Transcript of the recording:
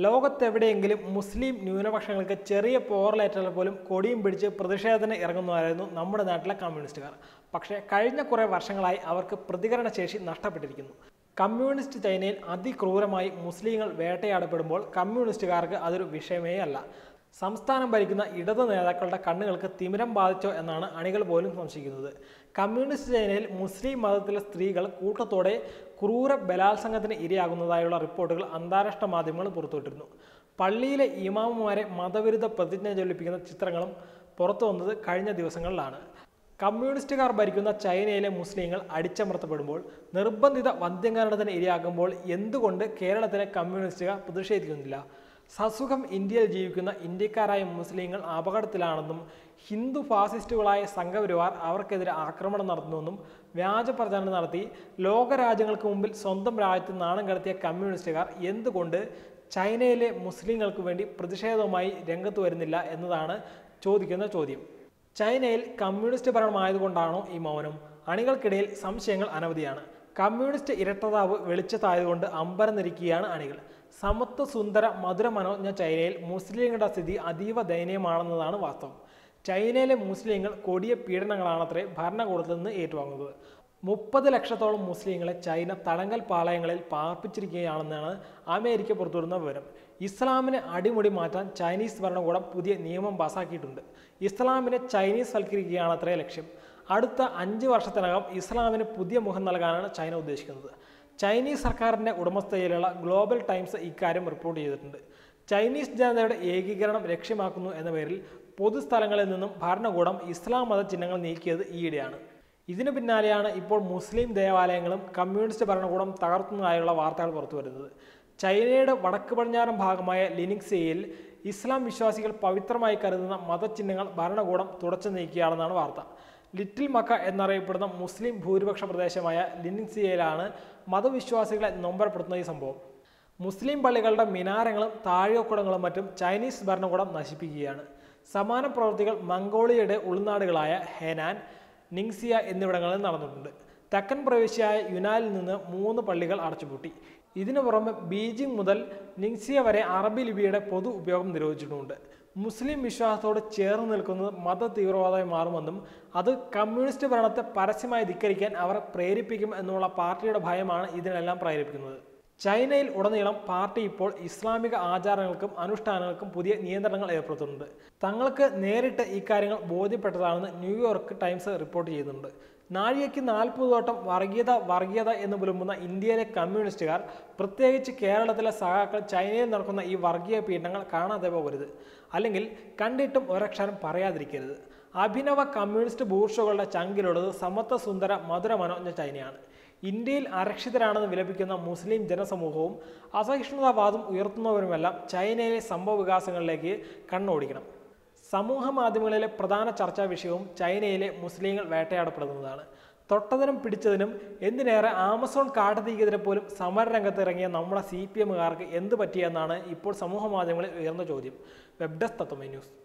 ലോകത്തെവിടെയെങ്കിലും മുസ്ലിം ന്യൂനപക്ഷങ്ങൾക്ക് ചെറിയ പോറലേറ്റാൽ പോലും കൊടിയും പിടിച്ച് പ്രതിഷേധത്തിന് ഇറങ്ങുന്നവരായിരുന്നു നമ്മുടെ നാട്ടിലെ കമ്മ്യൂണിസ്റ്റുകാർ പക്ഷേ കഴിഞ്ഞ കുറേ വർഷങ്ങളായി അവർക്ക് പ്രതികരണ ശേഷി നഷ്ടപ്പെട്ടിരിക്കുന്നു കമ്മ്യൂണിസ്റ്റ് ചൈനയിൽ അതിക്രൂരമായി മുസ്ലിങ്ങൾ വേട്ടയാടപ്പെടുമ്പോൾ കമ്മ്യൂണിസ്റ്റുകാർക്ക് അതൊരു വിഷയമേ അല്ല സംസ്ഥാനം ഭരിക്കുന്ന ഇടത് നേതാക്കളുടെ കണ്ണുകൾക്ക് തിമിരം ബാധിച്ചോ എന്നാണ് അണികൾ പോലും സംശയിക്കുന്നത് കമ്മ്യൂണിസ്റ്റ് ചൈനയിൽ മുസ്ലിം മതത്തിലെ സ്ത്രീകൾ കൂട്ടത്തോടെ ക്രൂര ബലാത്സംഗത്തിന് ഇരയാകുന്നതായുള്ള റിപ്പോർട്ടുകൾ അന്താരാഷ്ട്ര മാധ്യമങ്ങൾ പുറത്തുവിട്ടിരുന്നു പള്ളിയിലെ ഇമാമുമാരെ മതവിരുദ്ധ പ്രതിജ്ഞ ജ്വലിപ്പിക്കുന്ന ചിത്രങ്ങളും പുറത്തു വന്നത് കഴിഞ്ഞ ദിവസങ്ങളിലാണ് കമ്മ്യൂണിസ്റ്റുകാർ ഭരിക്കുന്ന ചൈനയിലെ മുസ്ലിങ്ങൾ അടിച്ചമർത്തപ്പെടുമ്പോൾ നിർബന്ധിത വന്ധ്യംകരണത്തിന് ഇരയാകുമ്പോൾ എന്തുകൊണ്ട് കേരളത്തിലെ കമ്മ്യൂണിസ്റ്റുകാർ പ്രതിഷേധിക്കുന്നില്ല സസുഖം ഇന്ത്യയിൽ ജീവിക്കുന്ന ഇന്ത്യക്കാരായ മുസ്ലിങ്ങൾ അപകടത്തിലാണെന്നും ഹിന്ദു ഫാസിസ്റ്റുകളായ സംഘപരിവാർ അവർക്കെതിരെ ആക്രമണം നടത്തുന്നുവെന്നും വ്യാജ പ്രചാരണം നടത്തി ലോകരാജ്യങ്ങൾക്ക് മുമ്പിൽ സ്വന്തം രാജ്യത്ത് നാണം കടത്തിയ കമ്മ്യൂണിസ്റ്റുകാർ എന്തുകൊണ്ട് ചൈനയിലെ മുസ്ലിങ്ങൾക്ക് വേണ്ടി പ്രതിഷേധവുമായി രംഗത്ത് വരുന്നില്ല എന്നതാണ് ചോദിക്കുന്ന ചോദ്യം ചൈനയിൽ കമ്മ്യൂണിസ്റ്റ് ഭരണമായതുകൊണ്ടാണോ ഈ മൗനം അണികൾക്കിടയിൽ സംശയങ്ങൾ അനവധിയാണ് കമ്മ്യൂണിസ്റ്റ് ഇരട്ടതാവ് വെളിച്ചത്തായതുകൊണ്ട് അമ്പരന്നിരിക്കുകയാണ് അണികൾ സമത്വ സുന്ദര മധുര മനോജ്ഞ ചൈനയിൽ മുസ്ലിങ്ങളുടെ സ്ഥിതി അതീവ ദയനീയമാണെന്നതാണ് വാസ്തവം ചൈനയിലെ മുസ്ലിങ്ങൾ കൊടിയ പീഡനങ്ങളാണത്രേ ഭരണകൂടത്തിൽ നിന്ന് ഏറ്റുവാങ്ങുന്നത് മുപ്പത് ലക്ഷത്തോളം മുസ്ലിങ്ങളെ ചൈന തടങ്കൽ പാളയങ്ങളിൽ പാർപ്പിച്ചിരിക്കുകയാണെന്നാണ് അമേരിക്ക പുറത്തുവിടുന്ന വിവരം ഇസ്ലാമിനെ അടിമുടി മാറ്റാൻ ചൈനീസ് ഭരണകൂടം പുതിയ നിയമം പാസാക്കിയിട്ടുണ്ട് ഇസ്ലാമിനെ ചൈനീസ് വൽക്കരിക്കുകയാണത്രേ ലക്ഷ്യം അടുത്ത അഞ്ച് വർഷത്തിനകം ഇസ്ലാമിന് പുതിയ മുഖം നൽകാനാണ് ചൈന ഉദ്ദേശിക്കുന്നത് ചൈനീസ് സർക്കാരിൻ്റെ ഉടമസ്ഥതയിലുള്ള ഗ്ലോബൽ ടൈംസ് ഇക്കാര്യം റിപ്പോർട്ട് ചെയ്തിട്ടുണ്ട് ചൈനീസ് ജനതയുടെ ഏകീകരണം ലക്ഷ്യമാക്കുന്നു എന്ന പേരിൽ പൊതുസ്ഥലങ്ങളിൽ നിന്നും ഭരണകൂടം ഇസ്ലാം മത ചിഹ്നങ്ങൾ നീക്കിയത് ഈയിടെയാണ് ഇതിനു പിന്നാലെയാണ് ഇപ്പോൾ മുസ്ലിം ദേവാലയങ്ങളും കമ്മ്യൂണിസ്റ്റ് ഭരണകൂടം തകർത്തുന്നതായുള്ള വാർത്തകൾ പുറത്തുവരുന്നത് ചൈനയുടെ വടക്ക് പടിഞ്ഞാറൻ ഭാഗമായ ലിനിക്സിയയിൽ ഇസ്ലാം വിശ്വാസികൾ പവിത്രമായി കരുതുന്ന മതചിഹ്നങ്ങൾ ഭരണകൂടം തുടച്ചു നീക്കിയാണെന്നാണ് വാർത്ത ലിറ്റിൽ മക്ക എന്നറിയപ്പെടുന്ന മുസ്ലിം ഭൂരിപക്ഷ പ്രദേശമായ ലിനിക്സിയയിലാണ് മതവിശ്വാസികളെ നൊമ്പരപ്പെടുത്തുന്ന ഈ സംഭവം മുസ്ലിം പള്ളികളുടെ മിനാരങ്ങളും താഴികക്കുടങ്ങളും മറ്റും ചൈനീസ് ഭരണകൂടം നശിപ്പിക്കുകയാണ് സമാന പ്രവൃത്തികൾ മംഗോളിയയുടെ ഉൾനാടുകളായ ഹെനാൻ നിങ്സിയ എന്നിവിടങ്ങളിൽ നടന്നിട്ടുണ്ട് തെക്കൻ പ്രവിശ്യയായ യുനാനിൽ നിന്ന് മൂന്ന് പള്ളികൾ അടച്ചുപൂട്ടി ഇതിനു പുറമെ ബീജിംഗ് മുതൽ നിങ്സിയ വരെ അറബി ലിപിയുടെ പൊതു ഉപയോഗം നിരോധിച്ചിട്ടുമുണ്ട് മുസ്ലിം വിശ്വാസത്തോട് ചേർന്ന് നിൽക്കുന്നത് മത തീവ്രവാദമായി മാറുമെന്നും അത് കമ്മ്യൂണിസ്റ്റ് ഭരണത്തെ പരസ്യമായി ധിക്കരിക്കാൻ അവർ പ്രേരിപ്പിക്കും എന്നുള്ള പാർട്ടിയുടെ ഭയമാണ് ഇതിനെല്ലാം പ്രേരിപ്പിക്കുന്നത് ചൈനയിൽ ഉടനീളം പാർട്ടി ഇപ്പോൾ ഇസ്ലാമിക ആചാരങ്ങൾക്കും അനുഷ്ഠാനങ്ങൾക്കും പുതിയ നിയന്ത്രണങ്ങൾ ഏർപ്പെടുത്തുന്നുണ്ട് തങ്ങൾക്ക് നേരിട്ട് ഇക്കാര്യങ്ങൾ ബോധ്യപ്പെട്ടതാണെന്ന് ന്യൂയോർക്ക് ടൈംസ് റിപ്പോർട്ട് ചെയ്യുന്നുണ്ട് നാഴികയ്ക്ക് നാൽപ്പത് വട്ടം വർഗീയത വർഗീയത എന്ന് പുലമ്പുന്ന ഇന്ത്യയിലെ കമ്മ്യൂണിസ്റ്റുകാർ പ്രത്യേകിച്ച് കേരളത്തിലെ സഹാക്കൾ ചൈനയിൽ നടക്കുന്ന ഈ വർഗീയ പീഡനങ്ങൾ കാണാതെ പോകരുത് അല്ലെങ്കിൽ കണ്ടിട്ടും ഒരക്ഷരം പറയാതിരിക്കരുത് അഭിനവ കമ്മ്യൂണിസ്റ്റ് ബൂർഷകളുടെ ചങ്കിലുള്ളത് സമത്വ സുന്ദര മധുര മനോജ്ഞ ചൈനയാണ് ഇന്ത്യയിൽ അരക്ഷിതരാണെന്ന് വിലപിക്കുന്ന മുസ്ലിം ജനസമൂഹവും അസഹിഷ്ണുതാവാദം ഉയർത്തുന്നവരുമെല്ലാം ചൈനയിലെ സംഭവ വികാസങ്ങളിലേക്ക് കണ്ണോടിക്കണം സമൂഹ മാധ്യമങ്ങളിലെ പ്രധാന ചർച്ചാ വിഷയവും ചൈനയിലെ മുസ്ലിങ്ങൾ വേട്ടയാടപ്പെടുന്നതാണ് തൊട്ടതിനും പിടിച്ചതിനും എന്തിനേറെ ആമസോൺ കാട്ടുതീക്കെതിരെ പോലും സമരരംഗത്ത് ഇറങ്ങിയ നമ്മുടെ സി പി എമ്മുകാർക്ക് എന്ത് പറ്റിയെന്നാണ് ഇപ്പോൾ സമൂഹ മാധ്യമങ്ങളിൽ ഉയർന്ന ചോദ്യം വെബ് ഡെസ്ക് തത്വമേ ന്യൂസ്